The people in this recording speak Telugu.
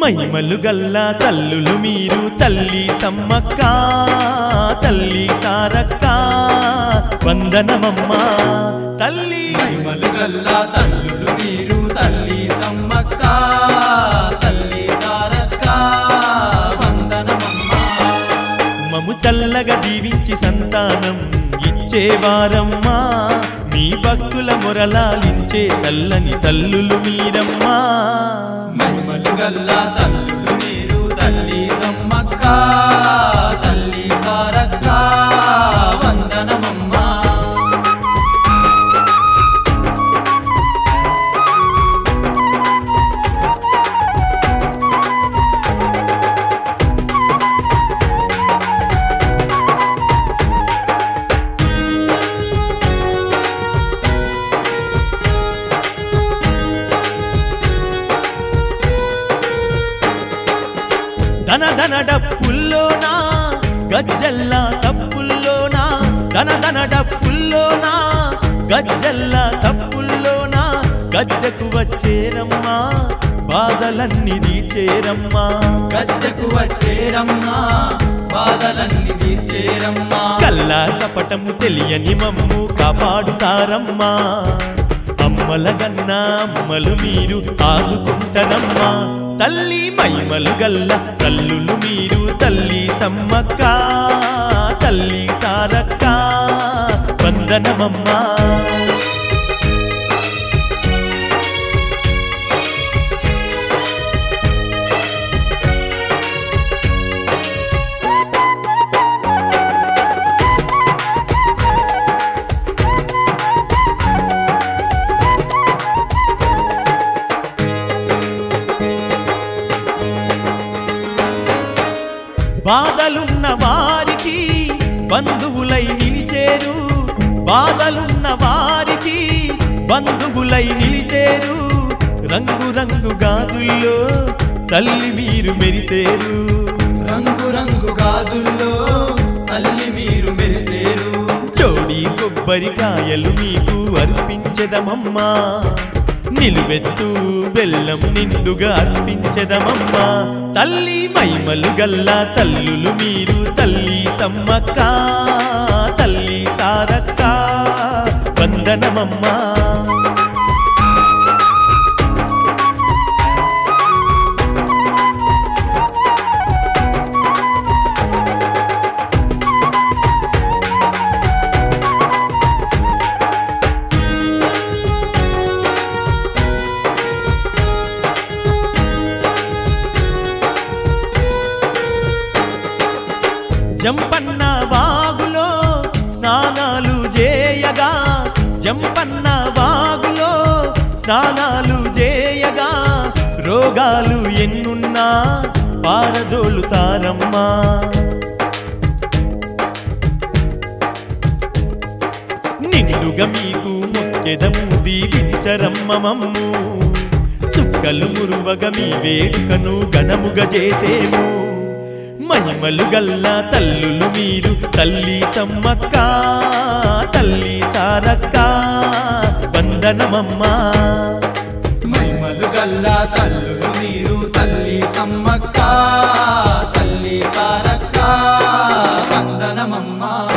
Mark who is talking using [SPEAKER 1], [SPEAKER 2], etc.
[SPEAKER 1] మైమలు గల్లా తల్లులు మీరు తల్లి సమ్మక్క తల్లి సారక్క వందనమమ్మ తల్లి
[SPEAKER 2] మహిమలు గల్లా తల్లులు మీరు తల్లి సమ్మక్క తల్లి సారక్క వందనమమ్మ
[SPEAKER 1] మము చల్లగా దీవించి సంతానం ఇచ్చేవారమ్మా మీ భక్తుల మొరలాలించే చల్లని తల్లులు మీరమ్మా
[SPEAKER 2] మహిమలు గల్లా తల్లులు మీరు తల్లి సమ్మక్క తల్లి సారక్క వందనమమ్మ
[SPEAKER 1] ధన ధన డప్పుల్లోనా గజ్జల్లా సప్పుల్లోనా ధన ధన డప్పుల్లోనా గజ్జల్లా సప్పుల్లోనా గద్దెకు వచ్చేరమ్మా బాధలన్నీ తీర్చేరమ్మా
[SPEAKER 2] గద్దెకు వచ్చేరమ్మా బాధలన్నీ తీర్చేరమ్మా
[SPEAKER 1] కల్లా కపటము తెలియని మమ్ము కాపాడుతారమ్మా అమ్మల గన్నా అమ్మలు మీరు ఆదుకుంటనమ్మా తల్లి మైమలు గల్ల తల్లులు మీరు తల్లి సమ్మక్క తల్లి తారక్క వందనమమ్మా బాధలున్న వారికి బంధువులై నిలిచేరు బాధలున్న వారికి బంధువులై నిలిచేరు రంగు రంగు గాజుల్లో తల్లి మీరు మెరిసేరు
[SPEAKER 2] రంగు రంగు గాజుల్లో తల్లి మీరు మెరిసేరు
[SPEAKER 1] జోడి కొబ్బరికాయలు మీకు అర్పించెదమమ్మా నిలువెత్తు బెల్లం నిండుగా అర్పించెదమమ్మా తల్లి మైమలు గల్లా తల్లులు మీరు తల్లి సమ్మక్క తల్లి సారక్క వందనమమ్మా జంపన్న వాగులో స్నానాలు చేయగా జంపన్న వాగులో స్నానాలు చేయగా రోగాలు ఎన్నున్నా పారదోలుతారమ్మా నిండుగా మీకు మొక్కెదము దీవించరమ్మ మమ్ము చుక్కలు మురువగా మీ వేడుకను ఘనముగా చేసేము మహిమలు గల్లా తల్లులు మీరు తల్లి సమ్మక్క తల్లి సారక్క వందనమమ్మా
[SPEAKER 2] మహిమలు గల్లా తల్లులు మీరు తల్లి సమ్మక్క తల్లి సారక్క వందనమమ్మ